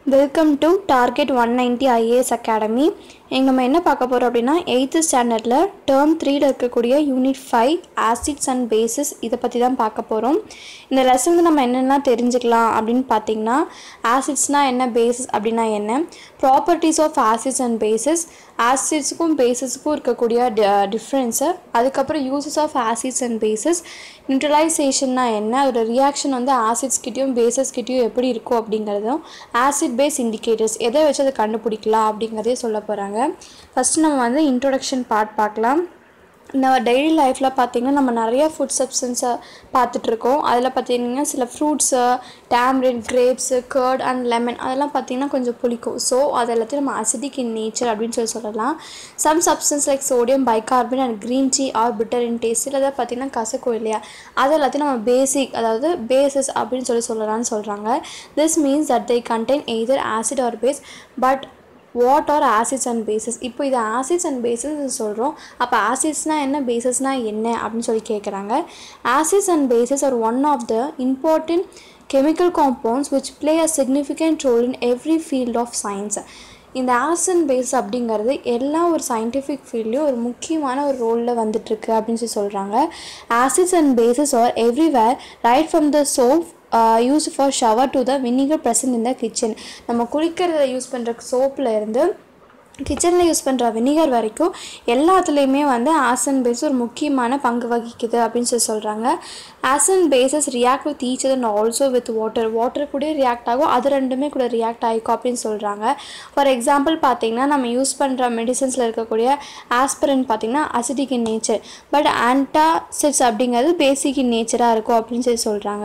Welcome to target one ninety IAS academy இங்கே நம்ம என்ன பார்க்க போகிறோம் அப்படின்னா எயித்து ஸ்டாண்டர்டில் டேர்ம் த்ரீல இருக்கக்கூடிய unit five acids and bases இதை பற்றி தான் பார்க்க போகிறோம் இந்த லெசனில் நம்ம என்னெல்லாம் தெரிஞ்சுக்கலாம் அப்படின்னு பார்த்தீங்கன்னா ஆசிட்ஸ்னால் என்ன பேசிஸ் அப்படின்னா என்ன properties of acids and bases ஆசிட்ஸுக்கும் பேசிஸுக்கும் இருக்கக்கூடிய டிஃப்ரென்ஸு அதுக்கப்புறம் uses of acids and bases நியூட்ரலைசேஷன்னா என்ன அதோட ரியாக்ஷன் வந்து ஆசிட்ஸ் கிட்டேயும் பேசஸ் கிட்டேயும் எப்படி இருக்கும் அப்படிங்கிறதும் ஆசிட் பேஸ் இண்டிகேட்டர்ஸ் எதை வச்சு அதை கண்டுபிடிக்கலாம் அப்படிங்கிறதே சொல்ல போகிறாங்க ஃபஸ்ட்டு நம்ம வந்து இன்ட்ரொடக்ஷன் பார்ட் பார்க்கலாம் நம்ம டெய்லி லைஃப்பில் பார்த்திங்கன்னா நம்ம நிறைய ஃபுட் சப்ஸ்டன்ஸை பார்த்துட்ருக்கோம் அதில் பார்த்திங்கன்னா சில fruits tamarind grapes curd and lemon அதெல்லாம் பார்த்திங்கன்னா கொஞ்சம் புளிக்கும் ஸோ அது எல்லாத்தையும் நம்ம அசிடிக் இன் நேச்சர் அப்படின்னு சொல்லி சொல்லலாம் some substance like sodium bicarbon and green tea are bitter in taste இல்லை பார்த்திங்கன்னா கசக்கும் இல்லையா அது எல்லாத்தையும் நம்ம பேசிக் அதாவது பேசஸ் அப்படின்னு சொல்லி சொல்லலாம்னு சொல்கிறாங்க this means that they contain either acid or base but what are acids and bases இப்போ இது ஆசிட்ஸ் அண்ட் பேசஸ் சொல்கிறோம் அப்போ ஆசிட்ஸ்னால் என்ன பேசஸ்னால் என்ன அப்படின்னு சொல்லி கேட்குறாங்க acids and bases are one of the important chemical compounds which play a significant role in every field of science இந்த ஆசிட் அண்ட் பேஸ் அப்படிங்கிறது எல்லா ஒரு சயின்டிஃபிக் ஃபீல்ட்லேயும் ஒரு முக்கியமான ஒரு ரோலில் வந்துட்டுருக்கு அப்படின்னு சொல்லி சொல்கிறாங்க acids and bases are everywhere right from the soap use for shower to the vinegar present in the kitchen நம்ம குளிக்கிறத யூஸ் பண்ணுற சோப்பில் இருந்து கிச்சனில் யூஸ் பண்ணுற வினிகர் வரைக்கும் எல்லாத்துலேயுமே வந்து ஆசன் பேஸ் ஒரு முக்கியமான பங்கு வகிக்குது அப்படின்னு சொல்லி சொல்கிறாங்க acid and bases react with each and also with water water கூட ரியாக்ட் ஆகும் அது ரெண்டுமே கூட ரியாக்ட் ஆகிக்கும் அப்படின்னு சொல்கிறாங்க ஃபார் எக்ஸாம்பிள் பார்த்தீங்கன்னா நம்ம யூஸ் பண்ணுற மெடிசன்ஸில் இருக்கக்கூடிய ஆஸ்பிரன் பார்த்திங்கன்னா acidic in nature but antacids அப்படிங்கிறது பேசிக் இன் நேச்சராக இருக்கும் அப்படின்னு சொல்லி சொல்கிறாங்க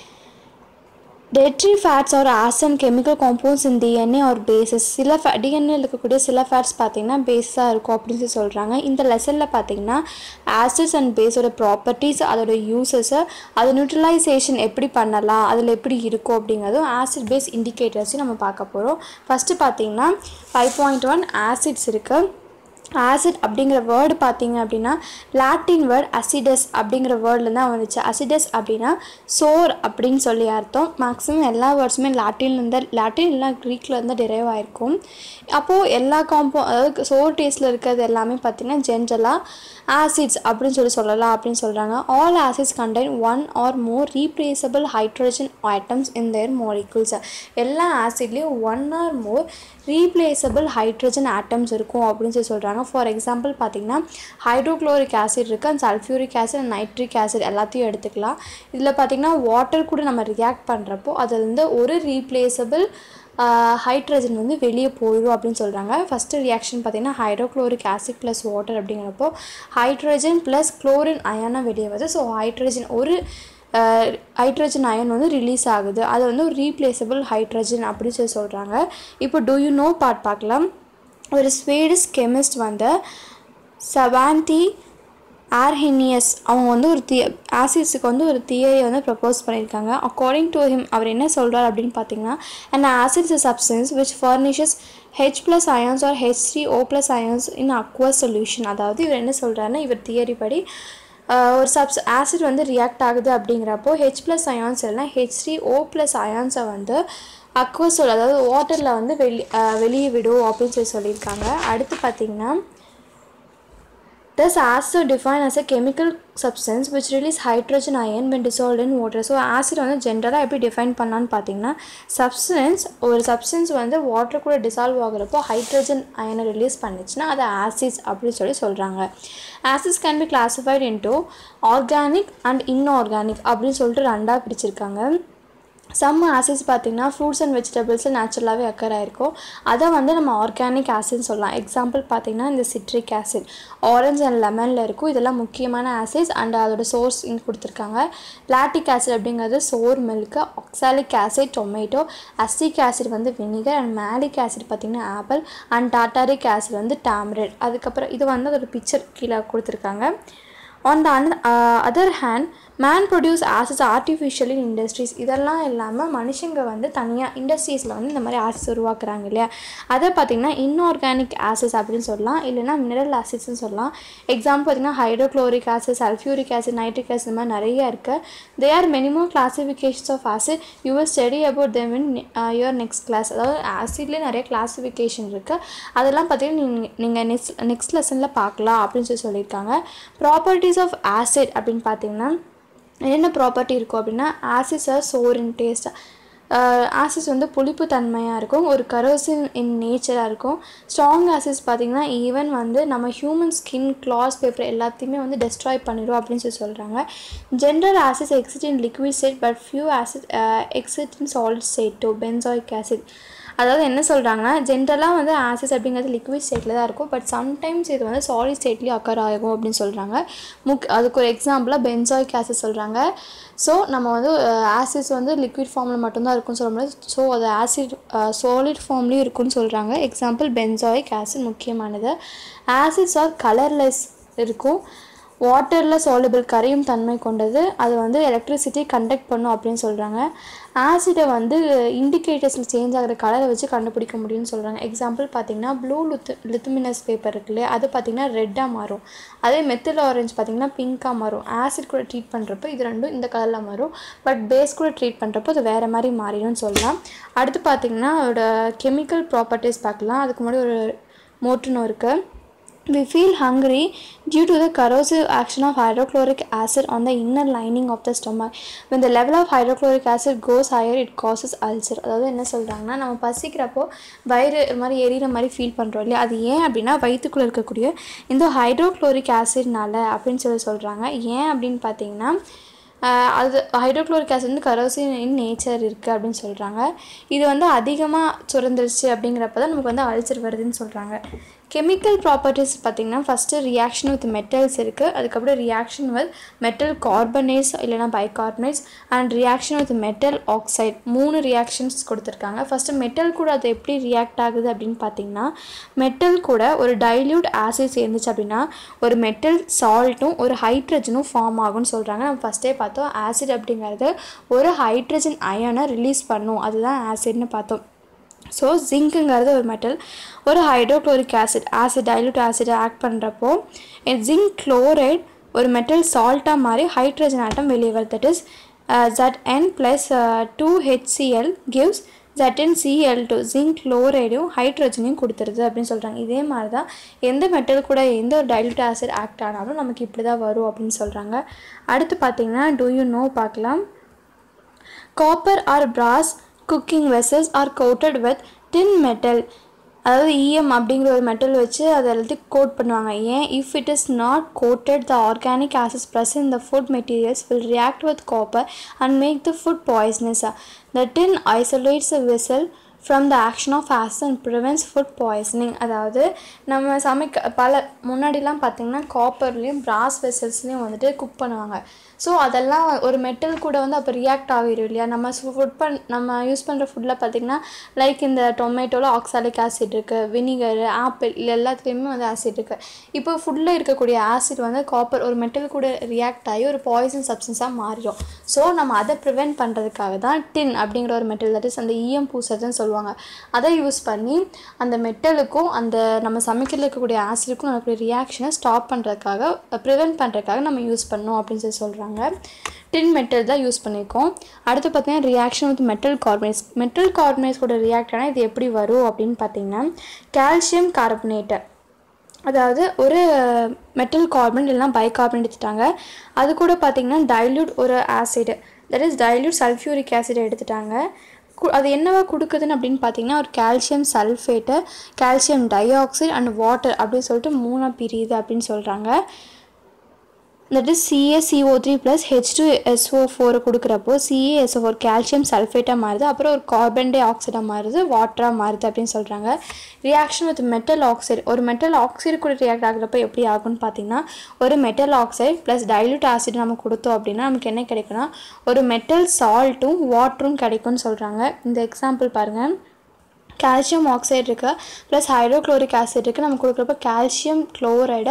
dietary fats are acid and chemical compounds in DNA are bases சில ஃபே டிஎன்ஏ இருக்கக்கூடிய சில ஃபேட்ஸ் பார்த்திங்கன்னா பேஸாக இருக்கும் அப்படின்னு சொல்லி சொல்கிறாங்க இந்த லெசனில் பார்த்திங்கன்னா ஆசிட்ஸ் அண்ட் பேஸோட ப்ராப்பர்ட்டிஸ் அதோட யூசஸை அது நியூட்ரலைசேஷன் எப்படி பண்ணலாம் அதில் எப்படி இருக்கும் அப்படிங்கிறதும் ஆசிட் பேஸ் இண்டிகேட்டர்ஸையும் நம்ம பார்க்க போகிறோம் ஃபஸ்ட்டு பார்த்திங்கன்னா ஃபைவ் பாயிண்ட் ஒன் ஆசிட்ஸ் இருக்குது ஆசிட் அப்படிங்கிற வேர்டு பார்த்தீங்க அப்படின்னா லாட்டின் வேர்ட் அசிடஸ் அப்படிங்கிற வேர்டில் தான் வந்துச்சு அசிடஸ் அப்படின்னா சோர் அப்படின்னு சொல்லி அர்த்தம் மேக்ஸிமம் எல்லா வேர்ட்ஸுமே லாட்டின்லேருந்து லாட்டின் இல்லைனா க்ரீக்கில் இருந்து டிரைவ் ஆகிருக்கும் அப்போது எல்லா காம்போ அதாவது சோர் டேஸ்ட்டில் இருக்கிறது எல்லாமே பார்த்திங்கன்னா ஜென்ரலாக ஆசிட்ஸ் அப்படின்னு சொல்லி சொல்லலாம் அப்படின்னு சொல்கிறாங்க all acids contain one or more replaceable hydrogen atoms in their molecules எல்லா ஆசிட்லேயும் one or more replaceable hydrogen atoms இருக்கும் அப்படின்னு சொல்லி சொல்கிறாங்க ஃபார் எக்ஸாம்பிள் பார்த்திங்கன்னா ஹைட்ரோக்ளோரிக் ஆசிட் இருக்குது and sulphuric acid and nitric acid எல்லாத்தையும் எடுத்துக்கலாம் இதில் பார்த்திங்கன்னா வாட்டர் கூட நம்ம ரியாக்ட் பண்ணுறப்போ அதுலேருந்து ஒரு ரீப்ளேசபிள் ஹைட்ரஜன் வந்து வெளியே போயிடும் அப்படின்னு சொல்கிறாங்க ஃபஸ்ட்டு ரியாக்ஷன் பார்த்திங்கன்னா ஹைட்ரோக்ளோரிக் ஆசிட் ப்ளஸ் வாட்டர் அப்படிங்கிறப்போ ஹைட்ரஜன் ப்ளஸ் குளோரின் அயனாக வெளியே வருது ஸோ ஹைட்ரஜன் ஒரு ஹைட்ரஜன் அயன் வந்து ரிலீஸ் ஆகுது அது வந்து ஒரு ரீப்ளேசபிள் ஹைட்ரஜன் அப்படின்னு சொல்லி சொல்கிறாங்க இப்போ டூ யூ நோ பார்ட் பார்க்கலாம் ஒரு ஸ்வீடிஷ் கெமிஸ்ட் வந்து சவான்டி ஆர்ஹினியஸ் அவங்க வந்து ஒரு தி ஆசிட்ஸுக்கு வந்து ஒரு தியரியை வந்து ப்ரப்போஸ் பண்ணியிருக்காங்க அக்கார்டிங் டு ஹிம் அவர் என்ன சொல்கிறார் அப்படின்னு பார்த்தீங்கன்னா and acids substance which furnishes H plus ions or H three O plus ions in aqueous solution அதாவது இவர் என்ன சொல்கிறாருன்னா இவர் தியரி படி ஒரு சப்ஸ் ஆசிட் வந்து ரியாக்ட் ஆகுது அப்படிங்கிறப்போ ஹெச் ப்ளஸ் அயான்ஸ் இல்லைனா ஹெச் த்ரீ ஓ ப்ளஸ் அயான்ஸை வந்து அக்வஸோல் அதாவது வாட்டரில் வந்து வெளி வெளியே விடும் அப்படின்னு சொல்லி சொல்லியிருக்காங்க அடுத்து பார்த்திங்கன்னா Thus, acid are defined as a chemical substance which release hydrogen ion when dissolved in water. So acid வந்து ஜென்ரலாக எப்படி டிஃபைன் பண்ணலான்னு பார்த்தீங்கன்னா சப்ஸ்டன்ஸ் ஒரு சப்ஸ்டன்ஸ் வந்து வாட்டர் கூட டிசால்வ் ஆகுறப்போ ஹைட்ரஜன் அயனை ரிலீஸ் பண்ணிச்சுன்னா அது ஆசிட்ஸ் அப்படின்னு சொல்லி சொல்கிறாங்க acids can be classified into organic and inorganic அப்படின்னு சொல்லிட்டு ரெண்டாக பிரிச்சிருக்காங்க சம் ஆசிட்ஸ் பார்த்திங்கன்னா ஃப்ரூட்ஸ் அண்ட் வெஜிடபிள்ஸில் நேச்சுரலாகவே அக்கர் ஆகிருக்கும் அதை வந்து நம்ம ஆர்கானிக் ஆசிட்னு சொல்லலாம் எக்ஸாம்பிள் பார்த்திங்கன்னா இந்த சிட்ரிக் ஆசிட் ஆரஞ்ச் அண்ட் லெமனில் இருக்கும் இதெல்லாம் முக்கியமான ஆசிட்ஸ் அண்ட் அதோட சோர்ஸ் இங்கே கொடுத்துருக்காங்க லாட்டிக் ஆசிட் அப்படிங்கிறது sour milk oxalic acid tomato acetic acid வந்து வினிகர் அண்ட் மேலிக் ஆசிட் பார்த்திங்கன்னா ஆப்பிள் அண்ட் டாட்டாரிக் ஆசிட் வந்து டேம்ரெட் அதுக்கப்புறம் இது வந்து அதோட பிக்சர் கீழே கொடுத்துருக்காங்க On the other hand, man produce acids artificial in industries இதெல்லாம் இல்லாமல் மனுஷங்க வந்து தனியாக இண்டஸ்ட்ரீஸில் வந்து இந்த மாதிரி ஆசிட்ஸ் உருவாக்குறாங்க இல்லையா அதை பார்த்திங்கன்னா இன்ஆர்கானிக் ஆசிட்ஸ் அப்படின்னு சொல்லலாம் இல்லைனா மினரல் ஆசிட்ஸ்னு சொல்லலாம் எக்ஸாம்பிள் பார்த்திங்கன்னா hydrochloric acid sulphuric acid nitric acid இந்த மாதிரி நிறைய இருக்குது they are minimum classifications of acid you will study about them in your next class அதாவது ஆசிட்லேயே நிறைய கிளாசிஃபிகேஷன் இருக்குது அதெல்லாம் பார்த்தீங்கன்னா நீங்கள் நீங்கள் நெக்ஸ்ட் நெக்ஸ்ட் லெசனில் பார்க்கலாம் அப்படின்னு சொல்லி சொல்லியிருக்காங்க ப்ராப்பர்ட்டிஸ் ஆஃப் ஆசிட் அப்படின்னு பார்த்தீங்கன்னா என்னென்ன ப்ராப்பர்ட்டி இருக்கும் அப்படின்னா acids are sour in taste acids வந்து புளிப்பு தன்மையாக இருக்கும் ஒரு கரோசின் இன் நேச்சராக இருக்கும் ஸ்ட்ராங் ஆசிட்ஸ் பார்த்திங்கன்னா ஈவன் வந்து நம்ம ஹியூமன் ஸ்கின் கிளாஸ் பேப்பர் எல்லாத்தையுமே வந்து டெஸ்ட்ராய் பண்ணிடும் அப்படின்னு சொல்லி சொல்கிறாங்க general acids exist in liquid state but few acid exist in solid state though benzoic acid அதாவது என்ன சொல்கிறாங்கன்னா ஜென்ரலாக வந்து ஆசிஸ் அப்படிங்கிறது லிக்விட் ஸ்டேட்டில் தான் இருக்கும் பட் சம்டைம்ஸ் இது வந்து சாலிட் ஸ்டேட்லேயும் அக்கர் ஆகும் அப்படின்னு சொல்கிறாங்க முக் அதுக்கு ஒரு எக்ஸாம்பிளாக பென்சாயிக் ஆசிட் சொல்கிறாங்க ஸோ நம்ம வந்து ஆசிஸ் வந்து லிக்விட் ஃபார்மில் மட்டும்தான் இருக்கும்னு சொல்ல முடியாது ஸோ அது ஆசிட் சாலிட் ஃபார்ம்லேயும் இருக்குன்னு சொல்கிறாங்க எக்ஸாம்பிள் பென்சாயிக் ஆசிட் முக்கியமானது ஆசிட்ஸ் ஆர் கலர்லெஸ் இருக்கும் வாட்டரில் சாலபிள் கரையும் தன்மை கொண்டது அது வந்து எலக்ட்ரிசிட்டி கண்டக்ட் பண்ணும் அப்படின்னு சொல்கிறாங்க ஆசிடை வந்து இண்டிகேட்டர்ஸில் சேஞ்ச் ஆகிற கலரை வச்சு கண்டுபிடிக்க முடியும்னு சொல்கிறாங்க எக்ஸாம்பிள் பார்த்தீங்கன்னா ப்ளூ லுத்து லித்துமினஸ் பேப்பர் இருக்கு இல்லையா அது பார்த்திங்கன்னா ரெட்டாக மாறும் அதே மெத்தில் ஆரஞ்சு பார்த்திங்கன்னா பிங்காக மாறும் ஆசிட் கூட ட்ரீட் பண்ணுறப்போ இது ரெண்டும் இந்த கலரில் மாறும் பட் பேஸ் கூட ட்ரீட் பண்ணுறப்போ அது வேறு மாதிரி மாறிடும்னு சொல்லலாம் அடுத்து பார்த்திங்கன்னா அதோட கெமிக்கல் ப்ராப்பர்ட்டிஸ் பார்க்கலாம் அதுக்கு முன்னாடி ஒரு மோட்டுன்னு இருக்குது We feel hungry due to the corrosive action of hydrochloric acid on the inner lining of the stomach. When the level of hydrochloric acid goes higher, it causes ulcer. அதாவது என்ன சொல்கிறாங்கன்னா நம்ம பசிக்கிறப்போ வயிறு ஒரு மாதிரி எரியிற மாதிரி ஃபீல் பண்ணுறோம் இல்லையா அது ஏன் அப்படின்னா வயிற்றுக்குள்ளே இருக்கக்கூடிய இந்த ஹைட்ரோக்ளோரிக் ஆசிட்னால அப்படின்னு சொல்லி சொல்கிறாங்க ஏன் அப்படின்னு பார்த்தீங்கன்னா அது ஹைட்ரோக்ளோரிக் ஆசிட் வந்து கரோசின் இன் நேச்சர் இருக்குது அப்படின்னு சொல்கிறாங்க இது வந்து அதிகமாக சுரந்துருச்சு அப்படிங்கிறப்ப தான் நமக்கு வந்து அல்சர் வருதுன்னு சொல்கிறாங்க கெமிக்கல் ப்ராப்பர்ட்டிஸ் பார்த்திங்கன்னா ஃபஸ்ட்டு ரியாக்ஷன் வித் மெட்டல்ஸ் இருக்குது அதுக்கப்புறம் ரியாக்ஷன் வித் மெட்டல் கார்பனேட்ஸ் இல்லைனா bicarbonates and reaction with metal oxide மூணு ரியாக்ஷன்ஸ் கொடுத்துருக்காங்க ஃபஸ்ட்டு மெட்டல் கூட அது எப்படி ரியாக்ட் ஆகுது அப்படின்னு பார்த்தீங்கன்னா மெட்டல் கூட ஒரு டைல்யூட் ஆசிட் சேர்ந்துச்சு அப்படின்னா ஒரு மெட்டல் சால்ட்டும் ஒரு ஹைட்ரஜனும் ஃபார்ம் ஆகும்னு சொல்கிறாங்க நம்ம ஃபஸ்ட்டே பார்த்தோம் ஆசிட் அப்படிங்கிறது ஒரு ஹைட்ரஜன் அயனை ரிலீஸ் பண்ணும் அதுதான் ஆசிட்னு பார்த்தோம் ஸோ ஜிங்க்குங்கிறது ஒரு மெட்டல் ஒரு ஹைட்ரோக்ளோரிக் ஆசிட் ஆசிட் டைலூட் ஆசிடை ஆக்ட் பண்ணுறப்போ ஜிங்க் குளோரைட் ஒரு மெட்டல் சால்ட்டாக மாறி ஹைட்ரஜன் ஆட்டம் வெளியே வருது that is Z N plus two HCl gives Zn Cl two zinc குளோரைடும் ஹைட்ரஜனையும் கொடுத்துருது அப்படின்னு சொல்கிறாங்க இதே மாதிரி தான் எந்த மெட்டல் கூட எந்த ஒரு டைலூட் ஆசிட் ஆக்ட் ஆனாலும் நமக்கு இப்படி தான் வரும் அப்படின்னு சொல்கிறாங்க அடுத்து பார்த்தீங்கன்னா டூ யூ நோ பார்க்கலாம் copper or brass cooking vessels are coated with tin metal அதாவது இஎம் அப்படிங்கிற ஒரு மெட்டல் வச்சு அதை எல்லாத்தையும் கோட் பண்ணுவாங்க ஏன் if it is not coated the organic ஆசிஸ் ப்ரெசன்ட் இந்த food materials will react with copper and make the food poisonous the tin isolates a vessel from the action of acid and prevents food poisoning அதாவது நம்ம சமைக்க பல முன்னாடிலாம் பார்த்திங்கன்னா காப்பர்லேயும் பிராஸ் வெசல்ஸ்லேயும் வந்துட்டு cook பண்ணுவாங்க ஸோ அதெல்லாம் ஒரு மெட்டல் கூட வந்து அப்போ ரியாக்ட் ஆகிடும் இல்லையா நம்ம ஃபுட் பண் நம்ம யூஸ் பண்ணுற ஃபுட்டில் பார்த்திங்கன்னா லைக் இந்த டொமேட்டோவில் ஆக்சாலிக் ஆசிட் இருக்குது வினிகர் ஆப்பிள் இல்லை எல்லாத்துலேயுமே வந்து ஆசிட் இருக்குது இப்போ ஃபுட்டில் இருக்கக்கூடிய ஆசிட் வந்து காப்பர் ஒரு மெட்டல் கூட ரியாக்ட் ஆகி ஒரு பாய்சன் சப்ஸ்டன்ஸாக மாறிடும் ஸோ நம்ம அதை ப்ரிவெண்ட் பண்ணுறதுக்காக தான் டின் அப்படிங்கிற ஒரு மெட்டல் தட் இஸ் அந்த இஎம் பூசர்துன்னு சொல்லுவாங்க அதை யூஸ் பண்ணி அந்த மெட்டலுக்கும் அந்த நம்ம சமைக்கிறதுல இருக்கக்கூடிய ஆசிடுக்கும் நடக்கக்கூடிய ரியாக்ஷனை ஸ்டாப் பண்ணுறதுக்காக ப்ரிவெண்ட் பண்ணுறதுக்காக நம்ம யூஸ் பண்ணோம் அப்படின்னு சொல்லி சொல்கிறாங்க டின் மெட்டல் தான் யூஸ் பண்ணியிருக்கோம் அடுத்து பார்த்தீங்கன்னா reaction with metal carbonates metal carbonates கூட ரியாக்ட் ஆனால் இது எப்படி வரும் அப்படின்னு பார்த்தீங்கன்னா கால்சியம் கார்பனேட்டு அதாவது ஒரு மெட்டல் கார்பன் இல்லைனா பைகார்பனேட் எடுத்துட்டாங்க அது கூட பார்த்திங்கன்னா டைல்யூட் ஒரு acid that is dilute sulphuric acid எடுத்துட்டாங்க அது என்னவா கொடுக்குதுன்னு அப்படின்னு பார்த்தீங்கன்னா ஒரு calcium sulphate calcium dioxide and water அப்படின்னு சொல்லிட்டு மூணாக பிரியுது அப்படின்னு சொல்கிறாங்க that is CaCO three plus H two SO ஃபோரை கொடுக்குறப்போ சிஏஎஸ்ஓ ஃபோர் கால்சியம் சல்ஃபேட்டாக மாறுது அப்புறம் ஒரு கார்பன் டை ஆக்சைடாக மாறுது வாட்டராக மாறுது அப்படின்னு சொல்கிறாங்க ரியாக்ஷன் வித் மெட்டல் ஆக்சைடு ஒரு மெட்டல் ஆக்சைடு கூட ரியாக்ட் ஆகுறப்போ எப்படி ஆகும்னு பார்த்தீங்கன்னா ஒரு metal oxide plus dilute acid நம்ம கொடுத்தோம் அப்படின்னா நமக்கு என்ன கிடைக்குன்னா ஒரு மெட்டல் சால்ட்டும் வாட்டரும் கிடைக்கும்னு சொல்கிறாங்க இந்த எக்ஸாம்பிள் பாருங்கள் கால்சியம் ஆக்சைடு இருக்குது ப்ளஸ் ஹைட்ரோக்ளோரிக் ஆசிட் இருக்குது நம்ம கொடுக்குறப்ப கால்சியம் குளோரைடை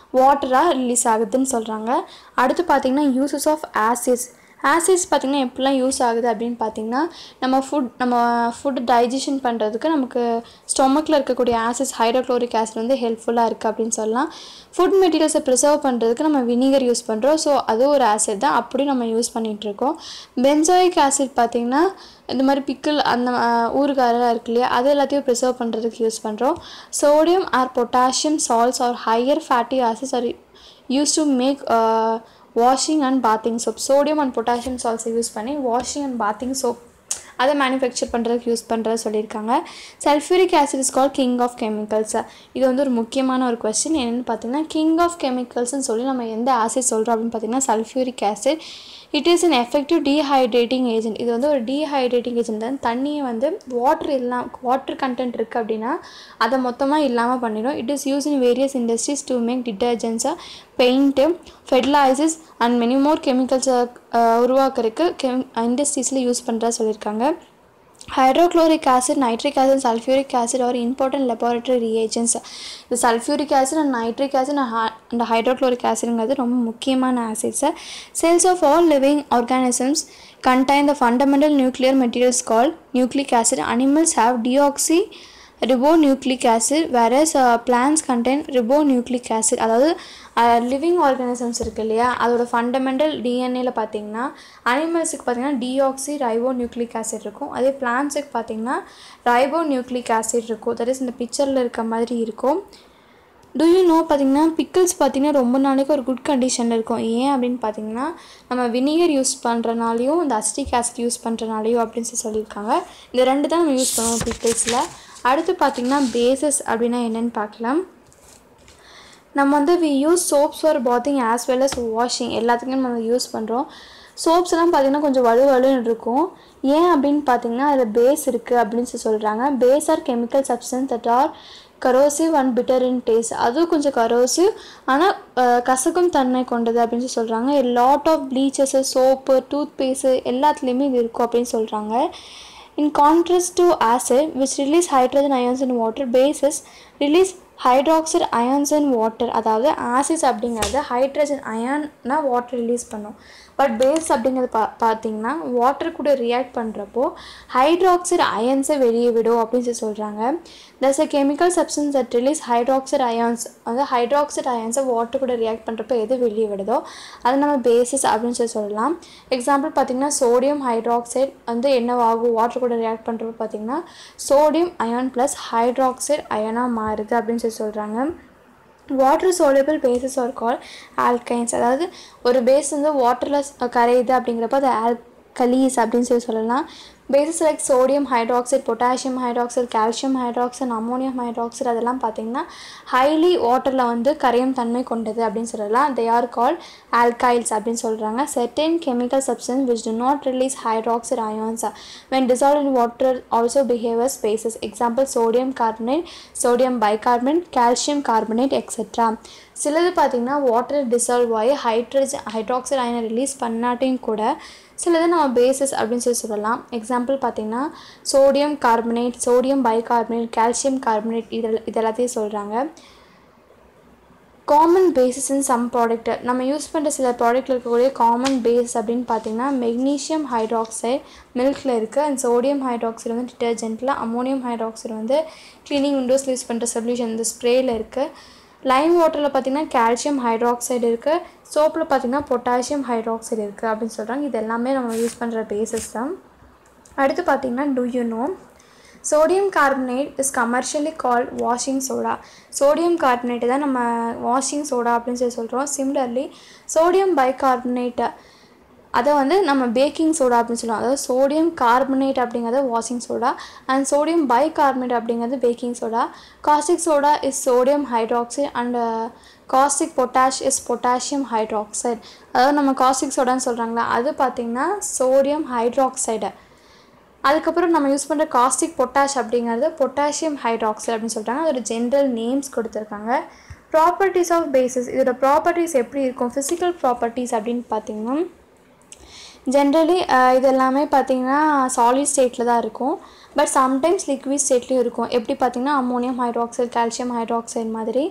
வாட்டராக ரிலீஸ் ஆகுதுன்னு சொல்கிறாங்க அடுத்து பார்த்திங்கன்னா யூசஸ் ஆஃப் ஆசிட்ஸ் ஆசிட்ஸ் பார்த்திங்கன்னா எப்படிலாம் யூஸ் ஆகுது அப்படின்னு பார்த்திங்கன்னா நம்ம ஃபுட் நம்ம ஃபுட் டைஜஷன் பண்ணுறதுக்கு நமக்கு ஸ்டொமக்கில் இருக்கக்கூடிய ஆசிட்ஸ் ஹைட்ரோக்ளோரிக் ஆசிட் வந்து ஹெல்ப்ஃபுல்லாக இருக்குது அப்படின்னு சொல்லலாம் ஃபுட் மெட்டீரியல்ஸை ப்ரிசர்வ் பண்ணுறதுக்கு நம்ம வினிகர் யூஸ் பண்ணுறோம் ஸோ அது ஒரு ஆசிட் தான் அப்படி நம்ம யூஸ் பண்ணிகிட்ருக்கோம் பென்சாயிக் ஆசிட் பார்த்திங்கன்னா இந்த மாதிரி பிக்கிள் அந்த ஊறுகாரெல்லாம் இருக்கு இல்லையா அது எல்லாத்தையும் ப்ரிசர்வ் பண்ணுறதுக்கு யூஸ் பண்ணுறோம் sodium or potassium salts are higher fatty acids are use to make washing and bathing soap sodium and potassium சால்ட்ஸை யூஸ் பண்ணி வாஷிங் அண்ட் பாத்திங் சோப் அதை மேனுஃபேக்சர் பண்ணுறதுக்கு யூஸ் பண்ணுறத சொல்லியிருக்காங்க sulphuric acid is call king of chemicals இது வந்து ஒரு முக்கியமான ஒரு கொஸ்டின் என்னென்னு பார்த்தீங்கன்னா கிங் ஆஃப் கெமிக்கல்ஸ்னு சொல்லி நம்ம எந்த ஆசிட் சொல்கிறோம் அப்படின்னு பார்த்தீங்கன்னா sulphuric acid it is an effective dehydrating agent இது வந்து ஒரு டீஹைட்ரேட்டிங் ஏஜென்ட் தான் தண்ணியை வந்து வாட்டர் இல்லாம வாட்டர் கண்டென்ட் இருக்குது அப்படின்னா அதை மொத்தமாக இல்லாமல் பண்ணிடும் it is use in various industries to make டிட்டர்ஜென்ட்ஸை paint fertilisers and many more கெமிக்கல்ஸை உருவாக்குறதுக்கு கெம் இண்டஸ்ட்ரீஸில் யூஸ் பண்ணுறதா சொல்லியிருக்காங்க hydrochloric acid nitric acid and sulfuric acid are important laboratory reagents இந்த sulfuric acid and nitric acid and hy- and hydrochloric acidங்கிறது ரொம்ப முக்கியமான acids cells of all living organisms contain the fundamental nuclear materials called nucleic acid animals have deoxy ribonucleic acid whereas uh, plants contain ribonucleic acid அதாவது living organisms இருக்கு இல்லையா அதோட fundamental டிஎன்ஏல பார்த்தீங்கன்னா அனிமல்ஸுக்கு பார்த்தீங்கன்னா டிஆக்சி ribo ribonucleic acid இருக்கும் அதே பிளான்ஸுக்கு பார்த்தீங்கன்னா ரைபோ நியூக்ளிக் ஆசிட் இருக்கும் தட் இஸ் இந்த பிக்சரில் இருக்க மாதிரி இருக்கும் டு யூ நோ பார்த்தீங்கன்னா பிக்கிள்ஸ் பார்த்தீங்கன்னா ரொம்ப நாளைக்கு ஒரு குட் கண்டிஷனில் இருக்கும் ஏன் அப்படின்னு பார்த்தீங்கன்னா நம்ம வினிகர் யூஸ் பண்ணுறனாலையும் இந்த அஸ்டிக் ஆசிட் யூஸ் பண்ணுறனாலையும் அப்படின்னு சொல்லி சொல்லியிருக்காங்க இந்த ரெண்டு தான் நம்ம யூஸ் பண்ணுவோம் பிக்கிள்ஸில் அடுத்து பார்த்தீங்கன்னா பேசஸ் அப்படின்னா என்னென்னு பார்க்கலாம் நம்ம வந்து we use soaps for bathing as well as washing எல்லாத்துக்கும் நம்ம யூஸ் பண்ணுறோம் சோப்ஸ் எல்லாம் பார்த்தீங்கன்னா கொஞ்சம் வலு வலுன்னு இருக்கும் ஏன் அப்படின்னு பார்த்தீங்கன்னா அதில் பேஸ் இருக்குது அப்படின்னு சொல்லி சொல்கிறாங்க base are chemical substance that are corrosive and bitter in taste அதுவும் கொஞ்சம் கரோசிவ் ஆனால் கசக்கும் தன்மை கொண்டது அப்படின்னு சொல்லி சொல்கிறாங்க lot of bleaches soap toothpaste எல்லாத்துலேயுமே இது இருக்கும் அப்படின்னு சொல்கிறாங்க in contrast to acid which release hydrogen ions in water bases release hydroxide ions in water அதாவது ஆசிட்ஸ் அப்படிங்கிறது ஹைட்ரஜன் அயான்னா வாட்டர் ரிலீஸ் பண்ணும் பட் பேஸ் அப்படிங்கிறது பா பார்த்தீங்கன்னா வாட்டர் கூட ரியாக்ட் பண்ணுறப்போ ஹைட்ராக்சைடு அயன்ஸை வெளியே விடும் அப்படின்னு சொல்லி சொல்கிறாங்க thus a chemical substance that release hydroxide ions வந்து ஹைட்ராக்சைடு அயான்ஸை வாட்டர் கூட ரியாக்ட் பண்ணுறப்போ எது வெளியே விடுதோ அது நம்ம பேசிஸ் அப்படின்னு சொல்லி சொல்லலாம் எக்ஸாம்பிள் பார்த்தீங்கன்னா சோடியம் ஹைட்ராக்சைடு வந்து என்னவாகும் வாட்டர் கூட ரியாக்ட் பண்ணுறப்போ பார்த்தீங்கன்னா சோடியம் அயான் ப்ளஸ் ஹைட்ராக்சைடு அயனாக மாறுது அப்படின்னு சொல்லி சொல்கிறாங்க water soluble bases are call alkalines அதாவது ஒரு பேஸ் வந்து வாட்டரில் கரையுது அப்படிங்கிறப்ப அது ஆல்கலீஸ் அப்படின்னு சொல்லி சொல்லலாம் bases like sodium hydroxide potassium hydroxide calcium hydroxide ammonium hydroxide அதெல்லாம் பார்த்தீங்கன்னா ஹைலி வாட்டரில் வந்து கரையும் தன்மை கொண்டது அப்படின்னு சொல்லலாம் தே ஆர் கால் ஆல்கைல்ஸ் அப்படின்னு சொல்கிறாங்க certain chemical substance which do not release hydroxide ions uh, when dissolved in water also behave as bases example sodium carbonate sodium bicarbonate calcium carbonate etc சிலது பார்த்திங்கன்னா வாட்டர் டிசால்வ் ஆகி ஹைட்ரஜன் ஹைட்ராக்சைடு அயனை release பண்ணாட்டையும் கூட சிலது நம்ம bases அப்படின்னு சொல்லி சொல்லலாம் எக்ஸாம்பிள் பார்த்திங்கன்னா sodium carbonate sodium bicarbonate calcium carbonate இதெல்லாம் இதெல்லாத்தையும் சொல்கிறாங்க common bases in some product நம்ம யூஸ் பண்ணுற சில ப்ராடக்ட்டில் இருக்கக்கூடிய காமன் பேஸ் அப்படின்னு பார்த்தீங்கன்னா மெக்னீஷியம் ஹைட்ராக்சைடு மில்கில் இருக்குது அண்ட் சோடியம் ஹைட்ராக்சைடு வந்து டிட்டர்ஜென்ட்டில் அம்மோனியம் ஹைட்ராக்சைடு வந்து க்ளீனிங் விண்டோஸில் யூஸ் பண்ணுற சொல்யூஷன் இந்த ஸ்ப்ரேயில் இருக்குது லைம் வாட்டரில் பார்த்தீங்கன்னா கால்சியம் ஹைட்ராக்சைடு இருக்குது சோப்பில் பார்த்தீங்கன்னா பொட்டாசியம் ஹைட்ராக்சைடு இருக்குது அப்படின்னு சொல்கிறாங்க இது எல்லாமே நம்ம யூஸ் பண்ணுற பேசஸ் தான் அடுத்து பார்த்தீங்கன்னா do you know sodium carbonate is commercially call washing soda sodium carbonate தான் நம்ம வாஷிங் சோடா அப்படின்னு சொல்லி சொல்கிறோம் சிம்லர்லி சோடியம் பைகார்பனேட்டை அதை வந்து நம்ம பேக்கிங் சோடா அப்படின்னு சொல்லுவோம் அதாவது சோடியம் கார்பனேட் அப்படிங்கிறது washing soda and sodium bicarbonate அப்படிங்கிறது baking soda caustic soda is sodium hydroxide and caustic potash is potassium hydroxide அதாவது நம்ம காஸ்டிக் சோடான்னு சொல்கிறாங்களா அது பார்த்திங்கன்னா சோடியம் ஹைட்ராக்சைடு அதுக்கப்புறம் நம்ம யூஸ் பண்ணுற காஸ்டிக் பொட்டாஷ் அப்படிங்கிறது பொட்டாசியம் ஹைட்ராக்சைடு அப்படின்னு சொல்லிட்டாங்க அதோட ஜென்ரல் நேம்ஸ் கொடுத்துருக்காங்க ப்ராப்பர்ட்டிஸ் ஆஃப் பேசிஸ் இதோட ப்ராப்பர்ட்டிஸ் எப்படி இருக்கும் ஃபிசிக்கல் ப்ராப்பர்ட்டிஸ் அப்படின்னு பார்த்தீங்கன்னா ஜென்ரலி இது எல்லாமே பார்த்தீங்கன்னா சாலிட் ஸ்டேட்டில் தான் இருக்கும் பட் சம்டைம்ஸ் லிக்விட் ஸ்டேட்லேயும் இருக்கும் எப்படி பார்த்தீங்கன்னா அம்மோனியம் ஹைட்ராக்சைடு கால்சியம் ஹைட்ராக்சைடு மாதிரி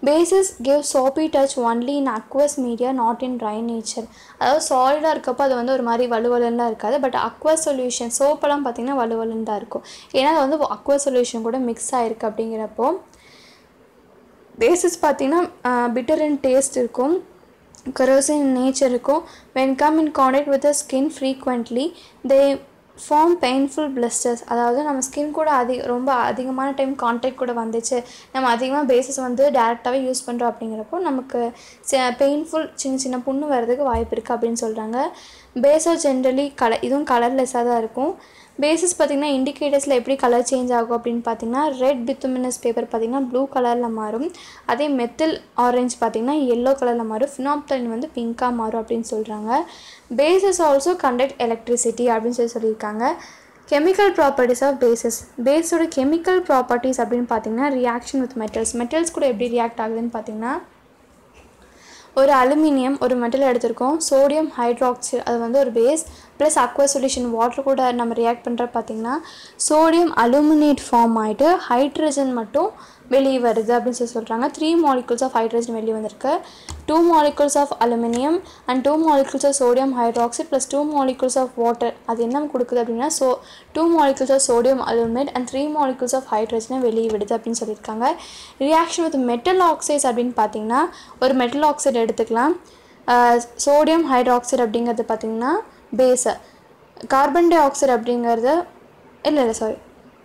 bases give soapy touch only in aqueous media not in dry nature அதாவது சாலிடாக இருக்கப்போ அது வந்து ஒரு மாதிரி வலுவலுலாம் இருக்காது பட் அக்வஸ் சொல்யூஷன் சோப்பெல்லாம் பார்த்திங்கன்னா வலுவலுன்னு தான் இருக்கும் ஏன்னா அது வந்து அக்வஸ் சொல்யூஷன் கூட மிக்ஸ் ஆகிருக்கு அப்படிங்கிறப்போ பேசஸ் பார்த்திங்கன்னா பிட்டர் அண்ட் டேஸ்ட் இருக்கும் கரோசின் நேச்சர் இருக்கும் when come in contact with the skin frequently they form painful blisters அதாவது நம்ம ஸ்கின் கூட அதிக ரொம்ப அதிகமான டைம் கான்டாக்ட் கூட வந்துச்சு நம்ம அதிகமாக பேசஸ் வந்து டேரெக்டாகவே யூஸ் பண்ணுறோம் அப்படிங்கிறப்போ நமக்கு பெயின்ஃபுல் சின்ன சின்ன புண்ணு வர்றதுக்கு வாய்ப்பு இருக்குது அப்படின்னு சொல்கிறாங்க பேஸோ ஜென்ரலி கலர் இதுவும் கலர்லெஸ்ஸாக தான் இருக்கும் பேசிஸ் பார்த்திங்கன்னா இண்டிகேட்டர்ஸில் எப்படி கலர் சேஞ்ச் ஆகும் அப்படின்னு பார்த்தீங்கன்னா ரெட் பித்துமினஸ் பேப்பர் பார்த்திங்கன்னா ப்ளூ கலரில் மாறும் அதே மெத்தில் ஆரஞ்சு பார்த்திங்கன்னா எல்லோ கலரில் மாறும் ஃபினாப்தலின் வந்து பிங்காக மாறும் அப்படின்னு சொல்கிறாங்க பேசஸ் ஆல்சோ கண்டக்ட் எலக்ட்ரிசிட்டி அப்படின்னு சொல்லி சொல்லியிருக்காங்க கெமிக்கல் ப்ராப்பர்ட்டிஸ் ஆஃப் பேசஸ் பேஸோட கெமிக்கல் ப்ராப்பர்ட்டிஸ் அப்படின்னு பார்த்தீங்கன்னா ரியாக்ஷன் வித் மெட்டல்ஸ் மெட்டல்ஸ் கூட எப்படி ரியாக்ட் ஆகுதுன்னு பார்த்தீங்கன்னா ஒரு அலுமினியம் ஒரு மெட்டல் எடுத்திருக்கோம் சோடியம் ஹைட்ராக்சைடு அது வந்து ஒரு base plus aqua solution water கூட நம்ம ரியாக்ட் பண்ணுற பார்த்திங்கன்னா சோடியம் அலுமினேட் ஃபார்ம் ஆகிட்டு ஹைட்ரஜன் மட்டும் வெளியே வருது அப்படின்னு சொல்லி சொல்கிறாங்க த்ரீ மாலிகுல்ஸ் ஆஃப் ஹைட்ரஜன் வெளியே வந்திருக்கு two molecules of aluminium and two molecules of sodium hydroxide plus two molecules of water அது என்ன கொடுக்குது அப்படின்னா so two molecules of sodium aluminate and three molecules of ஹைட்ரஜனை வெளியே விடுது அப்படின்னு சொல்லியிருக்காங்க ரியாக்ஷன் வித் மெட்டல் ஆக்சைட்ஸ் அப்படின்னு பார்த்தீங்கன்னா ஒரு மெட்டல் ஆக்சைடு எடுத்துக்கலாம் சோடியம் ஹைட்ராக்சைடு அப்படிங்கிறது பார்த்திங்கன்னா பேஸு கார்பன் டை ஆக்சைடு அப்படிங்கிறது இல்லை இல்லை sorry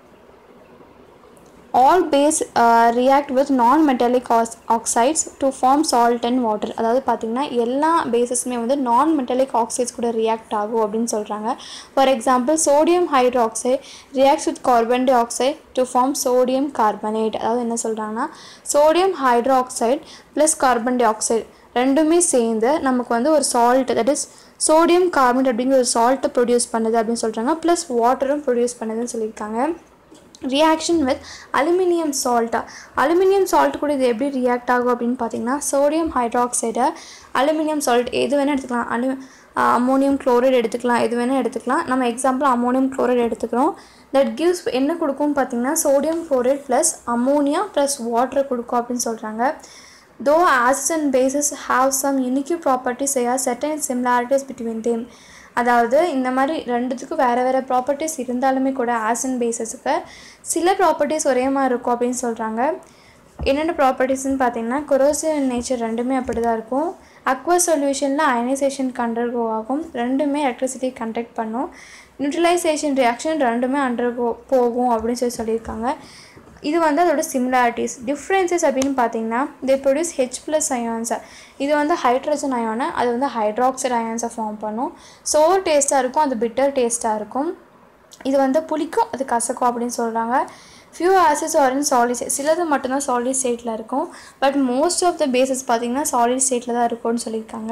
all base react with non metallic oxides to form salt and water அதாவது பார்த்திங்கன்னா எல்லா பேஸஸுமே வந்து நான் மெட்டாலிக் ஆக்சைட்ஸ் கூட ரியாக்ட் ஆகும் அப்படின்னு சொல்கிறாங்க for example sodium hydroxide reacts with carbon dioxide to form sodium carbonate அதாவது என்ன சொல்கிறாங்கன்னா sodium hydroxide plus carbon dioxide ரெண்டுமே சேர்ந்து நமக்கு வந்து ஒரு salt that is sodium carbonate அப்படிங்கிற ஒரு சால்ட்டை ப்ரொடியூஸ் பண்ணுது அப்படின்னு சொல்கிறாங்க ப்ளஸ் வாட்டரும் ப்ரொடியூஸ் பண்ணுதுன்னு சொல்லியிருக்காங்க ரியாக்ஷன் வித் அலுமினியம் சால்ட்டா அலுமினியம் சால்ட் கூட இது எப்படி ரியாக்ட் ஆகும் அப்படின்னு பார்த்தீங்கன்னா சோடியம் ஹைட்ராக்சைடை அலுமினியம் சால்ட் எது வேணால் எடுத்துக்கலாம் அலு அம்மோனியம் குளோரைடு எடுத்துக்கலாம் எது வேணால் எடுத்துக்கலாம் நம்ம எக்ஸாம்பிள் அம்மோனியம் குளோரைடு எடுத்துக்கிறோம் தட் கிவ்ஸ் என்ன கொடுக்கும்னு பார்த்தீங்கன்னா sodium chloride plus ammonia plus water கொடுக்கும் அப்படின்னு சொல்கிறாங்க தோ acids and bases have some unique properties there are certain similarities between them அதாவது இந்த மாதிரி ரெண்டுத்துக்கும் வேறு வேறு ப்ராப்பர்ட்டிஸ் இருந்தாலுமே கூட ஆஸ் அண்ட் பேசஸுக்கு சில ப்ராப்பர்ட்டிஸ் ஒரே மாதிரி இருக்கும் அப்படின்னு சொல்கிறாங்க என்னென்ன ப்ராப்பர்ட்டிஸ்னு பார்த்தீங்கன்னா கொரோசிவ் நேச்சர் ரெண்டுமே அப்படி தான் இருக்கும் அக்வா சொல்யூஷனில் அயனைசேஷன் கண்டர்கோ ஆகும் ரெண்டுமே எலக்ட்ரிசிட்டி கண்டக்ட் பண்ணும் நியூட்ரலைசேஷன் ரியாக்ஷன் ரெண்டுமே அண்டர்கோ போகும் அப்படின்னு சொல்லி சொல்லியிருக்காங்க இது வந்து அதோட சிமிலாரிட்டிஸ் டிஃப்ரென்சஸ் அப்படின்னு பார்த்தீங்கன்னா தே ப்ரொடியூஸ் ஹெச் ப்ளஸ் அயான்ஸை இது வந்து ஹைட்ரஜன் அயானை அது வந்து ஹைட்ராக்சைடு அயான்ஸை ஃபார்ம் பண்ணும் சோர் டேஸ்ட்டாக இருக்கும் அது பிட்டர் டேஸ்ட்டாக இருக்கும் இது வந்து புளிக்கும் அது கசக்கும் அப்படின்னு சொல்கிறாங்க few acids are in solid சிலது மட்டும்தான் சாலிட் ஸ்டேட்டில் இருக்கும் but most of the bases பார்த்தீங்கன்னா சாலிட் ஸ்டேட்டில் தான் இருக்கும்னு சொல்லியிருக்காங்க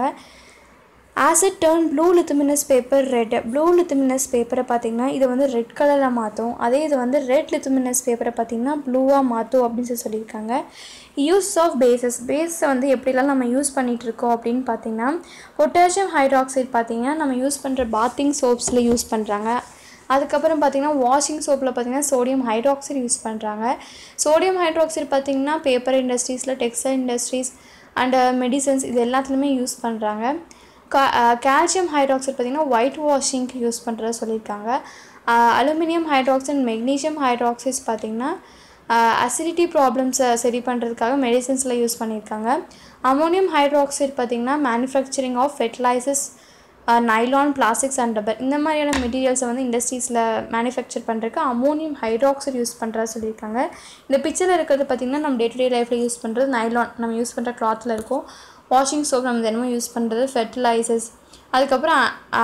acid turn blue litmus paper red blue litmus பேப்பரை பார்த்திங்கன்னா இதை வந்து ரெட் கலரில் மாற்றும் அதே இது வந்து ரெட் லித்தமினஸ் பேப்பரை பார்த்திங்கன்னா ப்ளூவாக மாற்றும் அப்படின்னு சொல்லி சொல்லியிருக்காங்க யூஸ் ஆஃப் பேசஸ் பேஸை வந்து எப்படிலாம் நம்ம யூஸ் பண்ணிகிட்டு இருக்கோம் அப்படின்னு பார்த்தீங்கன்னா பொட்டாசியம் ஹைட்ராக்சைடு பார்த்திங்கன்னா நம்ம யூஸ் பண்ணுற பாத்திங் சோப்ஸில் யூஸ் பண்ணுறாங்க அதுக்கப்புறம் பார்த்திங்கன்னா வாஷிங் சோப்பில் பார்த்திங்கன்னா சோடியம் ஹைட்ராக்சைடு யூஸ் பண்ணுறாங்க சோடியம் ஹைட்ராக்சைடு பார்த்திங்கன்னா பேப்பர் இண்டஸ்ட்ரீஸில் டெக்ஸ்டைல் இண்டஸ்ட்ரீஸ் அண்டு மெடிசன்ஸ் இது எல்லாத்துலேயுமே யூஸ் பண்ணுறாங்க கா கால்சியம் ஹைட்ராக்சைடு பார்த்திங்கன்னா ஒயிட் வாஷிங்க்கு யூஸ் பண்ணுறத சொல்லியிருக்காங்க அலுமினியம் ஹைட்ராக்சைடு மெக்னீஷியம் ஹைட்ராக்சைட்ஸ் பார்த்திங்கன்னா அசிடிட்டி ப்ராப்ளம்ஸை சரி பண்ணுறதுக்காக மெடிசன்ஸில் யூஸ் பண்ணியிருக்காங்க அமோனியம் ஹைட்ராக்சைடு பார்த்திங்கன்னா manufacturing of fertilisers nylon plastics and rubber இந்த மாதிரியான மெட்டீரியல்ஸை வந்து இண்டஸ்ட்ரீஸில் மேனுஃபேக்சர் பண்ணுறதுக்கு அமோனியம் ஹைட்ராக்சைடு யூஸ் பண்ணுறதா சொல்லியிருக்காங்க இந்த பிக்சரில் இருக்கிறது பார்த்திங்கன்னா நம்ம டே டு டே லைஃப்பில் யூஸ் பண்ணுறது நைலான் நம்ம யூஸ் பண்ணுற கிளாத்தில் இருக்கும் வாஷிங் சோப் நம்ம தினமும் யூஸ் பண்ணுறது ஃபெர்டிலைசர்ஸ் அதுக்கப்புறம்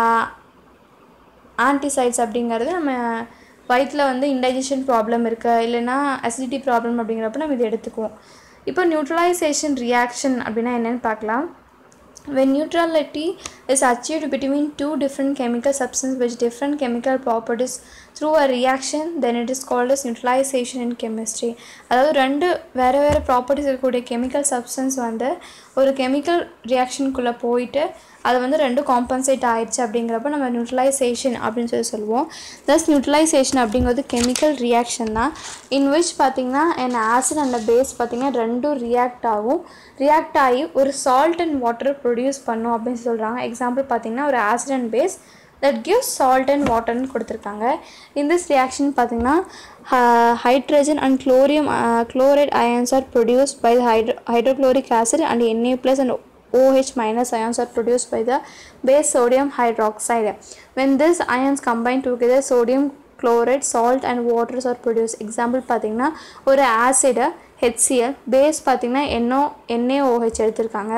ஆன்டிசைட்ஸ் அப்படிங்கிறது நம்ம வயிற்றில் வந்து இன்டைஜஷன் ப்ராப்ளம் இருக்கு இல்லைன்னா அசிடிட்டி ப்ராப்ளம் அப்படிங்கிறப்ப நம்ம இதை எடுத்துக்குவோம் இப்போ நியூட்ரலைசேஷன் ரியாக்ஷன் அப்படின்னா என்னென்னு பார்க்கலாம் when neutrality is achieved between two different chemical substances with different chemical properties through a reaction then it is called as neutralization in chemistry அதாவது ரெண்டு வேறு வேறு ப்ராப்பர்ட்டிஸ் இருக்கக்கூடிய கெமிக்கல் சப்ஸ்டன்ஸ் வந்து ஒரு கெமிக்கல் ரியாக்ஷனுக்குள்ளே போயிட்டு அது வந்து ரெண்டும் காம்பன்சேட் ஆயிடுச்சு அப்படிங்கிறப்ப நம்ம நியூட்ரலைசேஷன் அப்படின்னு சொல்லி சொல்லுவோம் தஸ் நியூட்ரலைசேஷன் அப்படிங்கிறது கெமிக்கல் ரியாக்ஷன் தான் இன் விச் பார்த்திங்கன்னா என் ஆசிட் அண்ட் பேஸ் பார்த்திங்கன்னா ரெண்டும் ரியாக்ட் ஆகும் ரியாக்ட் ஆகி ஒரு சால்ட் அண்ட் வாட்டர் ப்ரொடியூஸ் பண்ணும் அப்படின்னு சொல்கிறாங்க எக்ஸாம்பிள் பார்த்திங்கன்னா ஒரு acid and base that gives salt and வாட்டர்னு கொடுத்துருக்காங்க இன் திஸ் ரியாக்ஷன் பார்த்திங்கன்னா hydrogen and chlorium chloride ions are produce by the hydro hydrochloric acid and NA plus and OH minus ions are produced by the base sodium hydroxide. When these ions combine together, sodium chloride, salt and waters are produced. Example பார்த்தீங்கன்னா ஒரு ஆசிடை HCl base பார்த்தீங்கன்னா NO NaOH எடுத்திருக்காங்க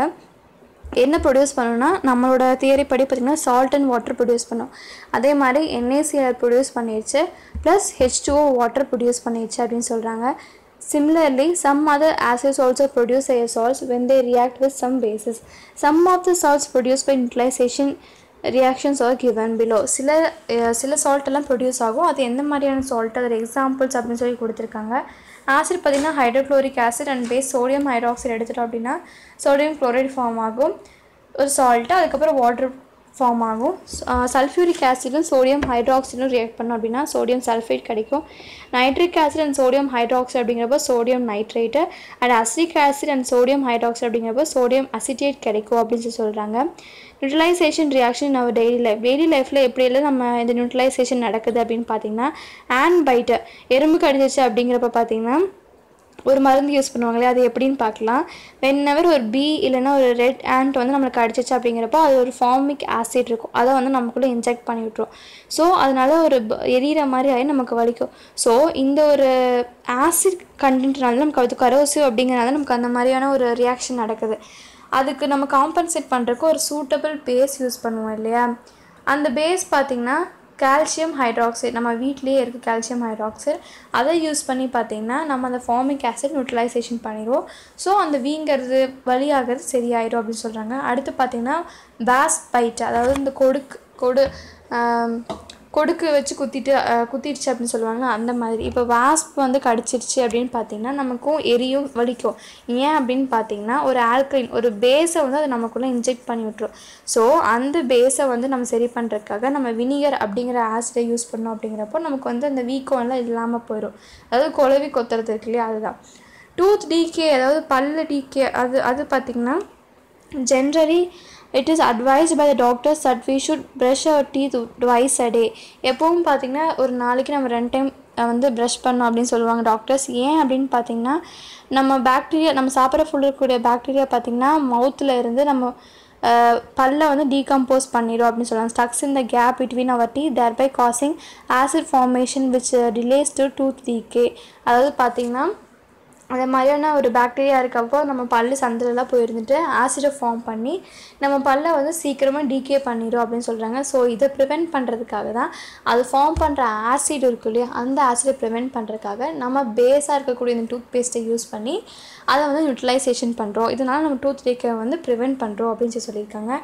என்ன produce பண்ணணும்னா நம்மளோட theory படி பார்த்திங்கன்னா சால்ட் அண்ட் வாட்டர் ப்ரொடியூஸ் பண்ணும் அதே மாதிரி என்ஏசிஆர் ப்ரொடியூஸ் பண்ணிடுச்சு plus H two O water produce பண்ணிடுச்சு அப்படின்னு சொல்கிறாங்க Similarly, some other acids also produce aerosols when they react with some bases. Some of the salts produced by neutralization reactions are given below. சில அஹ், சில salt எல்லாம் produce ஆகும் அது எந்த மாதிரியான சால்ட் அதோட எக்ஸாம்பிள்ஸ் அப்படின்னு சொல்லி கொடுத்துருக்காங்க ஆசிட் பார்த்திங்கன்னா hydrochloric acid and base sodium hydroxide எடுத்துட்டோம் அப்படின்னா சோடியம் குளோரைடு ஃபார்ம் ஆகும் ஒரு சால்ட்டு அதுக்கப்புறம் வாட்டர் ஃபார்ம் ஆகும் சல்ஃபியூரிக் ஆசிடும் சோடியம் ஹைட்ராக்சைடும் ரியாக்ட் பண்ணோம் அப்படின்னா சோடியம் சல்ஃபேட் கிடைக்கும் nitric acid and sodium hydroxide அப்படிங்கிறப்போ sodium nitrate and acetic acid and sodium hydroxide அப்படிங்கிறப்போ சோடியம் அசிட்டேட் கிடைக்கும் அப்படின்னு சொல்லி சொல்கிறாங்க நியூட்ரலைசேஷன் ரியாக்ஷன் நம்ம டெய்லி லைஃப் டெய்லி லைஃப்பில் எப்படியெல்லாம் நம்ம இந்த நியூட்ரலைசேஷன் நடக்குது அப்படின்னு பார்த்தீங்கன்னா ஆன் பைட்டு எறும்பு கடிச்சிச்சு அப்படிங்கிறப்ப பார்த்தீங்கன்னா ஒரு மருந்து யூஸ் பண்ணுவாங்களே அது எப்படின்னு பார்க்கலாம் வென்னவர் ஒரு பி இல்லைன்னா ஒரு ரெட் ஆண்ட் வந்து நம்மளுக்கு அடிச்சிச்சு அப்படிங்கிறப்போ அது ஒரு ஃபார்மிக் ஆசிட் இருக்கும் அதை வந்து நமக்குள்ளே இன்ஜெக்ட் பண்ணி விட்ரும் ஸோ அதனால ஒரு ப- எரியிற மாதிரி ஆகி நமக்கு வலிக்கும் ஸோ இந்த ஒரு ஆசிட் கண்டென்ட்னால நமக்கு அது கரோசிவ் அப்படிங்கிறனால நமக்கு அந்த மாதிரியான ஒரு ரியாக்ஷன் நடக்குது அதுக்கு நம்ம காம்பன்சேட் பண்ணுறதுக்கு ஒரு சூட்டபிள் பேஸ் யூஸ் பண்ணுவோம் இல்லையா அந்த பேஸ் பார்த்திங்கன்னா கால்சியம் ஹைட்ராக்சைடு நம்ம வீட்டிலேயே இருக்குது கால்சியம் ஹைட்ராக்சைடு அதை யூஸ் பண்ணி பார்த்திங்கன்னா நம்ம அந்த ஃபார்மிக் ஆசிட் நியூட்ரலைசேஷன் பண்ணிடுவோம் ஸோ அந்த வீங்கிறது வழியாகிறது சரியாயிடும் அப்படின்னு சொல்கிறாங்க அடுத்து பார்த்திங்கன்னா பேஸ் பைட் அதாவது இந்த கொடுக்கு கொடு ஆம், கொடுக்கு வச்சு குத்திட்டு அஹ், குத்திடுச்சு அப்படின்னு சொல்லுவாங்க அந்த மாதிரி இப்போ வாஸ்ப் வந்து கடிச்சிருச்சு அப்படின்னு பார்த்தீங்கன்னா நமக்கும் எரியும் வலிக்கும் ஏன் அப்படின்னு பார்த்தீங்கன்னா ஒரு ஆல்கலைன் ஒரு பேஸை வந்து அது நமக்குள்ளே இன்ஜெக்ட் பண்ணி விட்டுரும் ஸோ அந்த பேஸை வந்து நம்ம சரி பண்ணுறதுக்காக நம்ம வினிகர் அப்படிங்கிற ஆசிடை யூஸ் பண்ணோம் அப்படிங்கிறப்போ நமக்கு வந்து அந்த வீக்கம்லாம் இல்லாமல் போயிடும் அதாவது குழவி கொத்துறது இருக்கு இல்லையா அதுதான் டூத் டிகே அதாவது பல்லு டிகே அது அது பார்த்திங்கன்னா generally it is advised by the doctors that we should brush our teeth twice a day எப்பவும் பார்த்திங்கன்னா ஒரு நாளைக்கு நம்ம ரெண்டு டைம் வந்து ப்ரஷ் பண்ணோம் அப்படின்னு சொல்லுவாங்க டாக்டர்ஸ் ஏன் அப்படின்னு பார்த்தீங்கன்னா நம்ம பாக்டீரியா நம்ம சாப்பிட்ற ஃபுல் இருக்கக்கூடிய பாக்டீரியா பார்த்திங்கன்னா மவுத்தில் இருந்து நம்ம அஹ், பல்ல வந்து டீகம்போஸ் பண்ணிடும் அப்படின்னு சொல்லுவாங்க ஸ்டக்ஸ் in the gap between our teeth thereby causing acid formation which uh, delays to tooth decay அதாவது பார்த்திங்கன்னா அந்த மாதிரியான ஒரு பாக்டீரியா இருக்கப்போ நம்ம பல்லு சந்திலெலாம் போயிருந்துட்டு ஆசிடை ஃபார்ம் பண்ணி நம்ம பல்லை வந்து சீக்கிரமாக டீகே பண்ணிடும் அப்படின்னு சொல்கிறாங்க ஸோ இதை ப்ரிவெண்ட் பண்ணுறதுக்காக தான் அது ஃபார்ம் பண்ணுற ஆசிட் இருக்கு இல்லையா அந்த ஆசிடை ப்ரிவெண்ட் பண்ணுறதுக்காக நம்ம பேஸாக இருக்கக்கூடிய இந்த டூத் பேஸ்ட்டை யூஸ் பண்ணி அதை வந்து யூட்டிலைசேஷன் பண்ணுறோம் இதனால் நம்ம டூத் டேக்கை வந்து ப்ரிவெண்ட் பண்ணுறோம் அப்படின்னு சொல்லி சொல்லியிருக்காங்க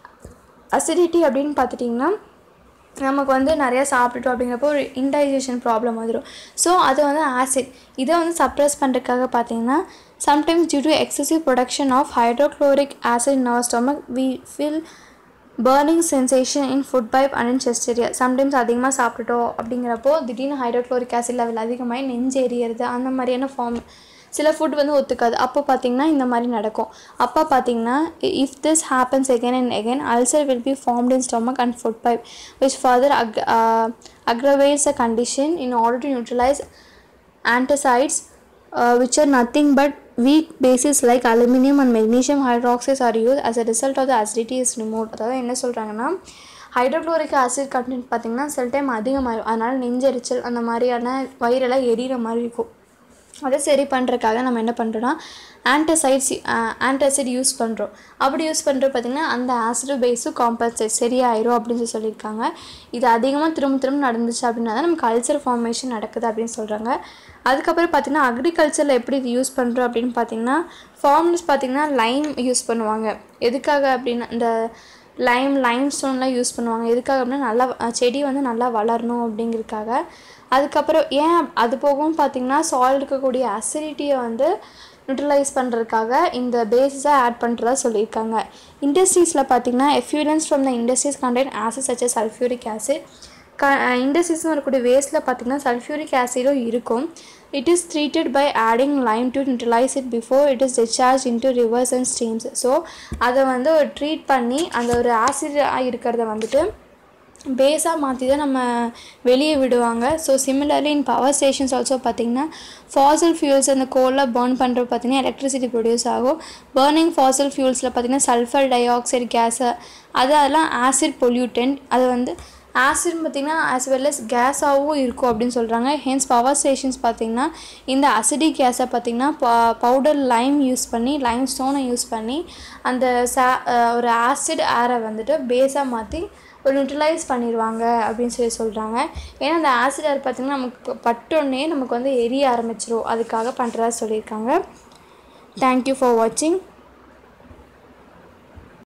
அசிடிட்டி அப்படின்னு பார்த்துட்டிங்கன்னா நமக்கு வந்து நிறையா சாப்பிட்டுட்டோம் அப்படிங்கிறப்போ ஒரு இன்டைஜஷன் ப்ராப்ளம் வந்துடும் ஸோ அது வந்து ஆசிட் இதை வந்து சப்ரஸ் பண்ணுறதுக்காக பார்த்தீங்கன்னா sometimes due to excessive production of hydrochloric acid in our stomach we feel burning sensation in food pipe and in chest area sometimes அதிகமாக சாப்பிட்டுட்டோம் அப்படிங்கிறப்போ திடீர்னு ஹைட்ரோக்ளோரிக் ஆசிட் லெவல் அதிகமாகி நெஞ்சு எரியறது அந்த மாதிரியான ஃபார்ம் சில ஃபுட் வந்து ஒத்துக்காது அப்போ பார்த்தீங்கன்னா இந்த மாதிரி நடக்கும் அப்போ பார்த்தீங்கன்னா if this happens again and again ulcer will be formed in stomach and food pipe which further ag- uh, aggravates the condition in order to neutralize antacids uh, which are nothing but weak bases like aluminum and magnesium hydroxides are used as a result of the acidity is removed அதாவது என்ன சொல்கிறாங்கன்னா hydrochloric acid content பார்த்திங்கன்னா சில time அதிகமாகிடும் அதனால் நெஞ்செரிச்சல் அந்த மாதிரியான வயிறெல்லாம் எரியிற மாதிரி இருக்கும் அதை சரி பண்ணுறதுக்காக நம்ம என்ன பண்ணுறோன்னா ஆன்டசைட்ஸ் ஆன்டாசிட் யூஸ் பண்ணுறோம் அப்படி யூஸ் பண்ணுறது பார்த்திங்கன்னா அந்த ஆசிடு பேஸும் காம்பன்சேட் சரியாயிரும் அப்படின்னு சொல்லி சொல்லியிருக்காங்க இது அதிகமாக திரும்ப திரும்ப நடந்துச்சு அப்படின்னா தான் நமக்கு கல்ச்சர் ஃபார்மேஷன் நடக்குது அப்படின்னு சொல்கிறாங்க அதுக்கப்புறம் பார்த்திங்கன்னா அக்ரிகல்ச்சரில் எப்படி இது யூஸ் பண்ணுறோம் அப்படின்னு பார்த்திங்கன்னா ஃபார்மர்ஸ் பார்த்திங்கன்னா லைம் யூஸ் பண்ணுவாங்க எதுக்காக அப்படின்னா இந்த லைம் லைம் ஸ்டோன்லாம் யூஸ் பண்ணுவாங்க எதுக்காக அப்படின்னா நல்லா அஹ், செடி வந்து நல்லா வளரணும் அப்படிங்கிறதுக்காக அதுக்கப்புறம் ஏன் அது போகவும் பார்த்திங்கன்னா சாயில் இருக்கக்கூடிய அசிடிட்டியை வந்து நியூட்ரலைஸ் பண்ணுறதுக்காக இந்த பேஸஸை ஆட் பண்ணுறதா சொல்லியிருக்காங்க இண்டஸ்ட்ரீஸில் பார்த்திங்கன்னா effluents from the industries contain acid such sulphuric acid க இண்டஸ்ட்ரீஸ்னு வரக்கூடிய வேஸ்ட்டில் பார்த்திங்கன்னா சல்ஃபியூரிக் ஆசிடும் இருக்கும் it is treated by adding lime to neutralise it before it is discharge into rivers and streams so அதை வந்து ஒரு ட்ரீட் பண்ணி அந்த ஒரு ஆசிட் இருக்கிறத வந்துட்டு பேஸாக மாற்றி தான் நம்ம வெளியே விடுவாங்க so similarly in power stations also பார்த்திங்கன்னா ஃபாசல் ஃபியூல்ஸ் அந்த கோலில் பர்ன் பண்ணுறது பார்த்திங்கன்னா எலக்ட்ரிசிட்டி ப்ரொடியூஸ் ஆகும் பர்னிங் ஃபாசல் ஃபியூல்ஸில் பார்த்திங்கன்னா சல்ஃபர் டை ஆக்சைடு கேஸு அது அதெல்லாம் ஆசிட் பொல்யூட்டன்ட் அது வந்து ஆசிட் பார்த்திங்கன்னா ஆஸ் வெல் அஸ் கேஸாகவும் இருக்கும் அப்படின்னு சொல்கிறாங்க ஹென்ஸ் பவர் ஸ்டேஷன்ஸ் பார்த்திங்கன்னா இந்த அசிடிக் கேஸை பார்த்திங்கன்னா பவுடர் லைம் யூஸ் பண்ணி லைம் ஸ்டோனை யூஸ் பண்ணி அந்த சா அஹ் ஒரு ஆசிட் ஏரை வந்துட்டு பேஸாக மாற்றி ஒரு நியூட்ரலைஸ் பண்ணிடுவாங்க அப்படின்னு சொல்லி சொல்கிறாங்க ஏன்னா அந்த ஆசிட் ஏர் பார்த்திங்கன்னா நமக்கு பட்டோடனே நமக்கு வந்து எரிய ஆரம்பிச்சிரும் அதுக்காக பண்ணுறதா சொல்லியிருக்காங்க தேங்க்யூ ஃபார் வாட்சிங்